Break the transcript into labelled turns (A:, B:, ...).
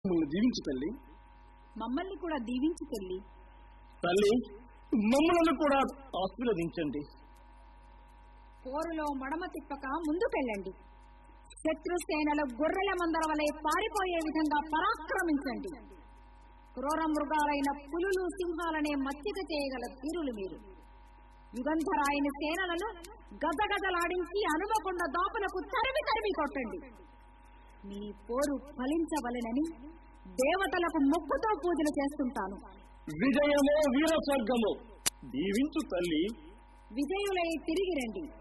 A: మమ్మల్ని దీవించు తల్లి
B: మమ్మల్ని కూడా దీవించి తల్లి
A: తల్లి మమ్మల్ని కూడా ఆశీర్వదించండి
B: పోరులో మడమ తిప్పక ముందుకెళ్ళండి శత్రుసేనలు గొర్రెల మందర వలె పారిపోయే విధంగా పరాక్రమించండి క్రూర మృగాలైన పులులు సింహాలనే మచ్చిక చేయగల తీరులు మీరు యుగంధరాయని సేనలను గజగజలాడించి అనుమకొండ దాపులకు తరిమి తరిమి కొట్టండి మీ పోరు ఫలించవలెనని దేవతలకు మొక్కుతో పూజలు చేస్తుంటాను
A: విజయమో వీర స్వర్గమో దీవించు తల్లి
B: విజయులై తిరిగి రండి